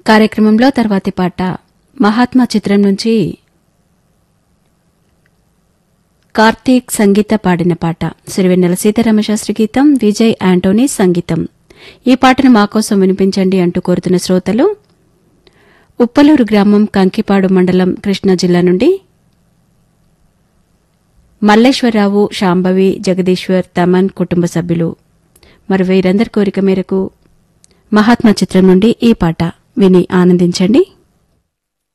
కార్యక్రమంలో తర్వాతి పాట మహాత్మా చిత్రం నుంచి కార్తీక్ సంగీత పాడిన పాట సిరివెన్నెల సీతారామశాస్త్రి గీతం విజయ్ యాంటోనీ సంగీతం ఈ పాటను మా కోసం వినిపించండి అంటూ కోరుతున్న శ్రోతలు ఉప్పలూరు గ్రామం కంకిపాడు మండలం కృష్ణా జిల్లా నుండి మల్లేశ్వరరావు శాంభవి జగదీశ్వర్ తమన్ కుటుంబ సభ్యులు మరి వీరందరి కోరిక మేరకు మహాత్మా చిత్రం నుండి ఈ పాట విని ఆనందించండి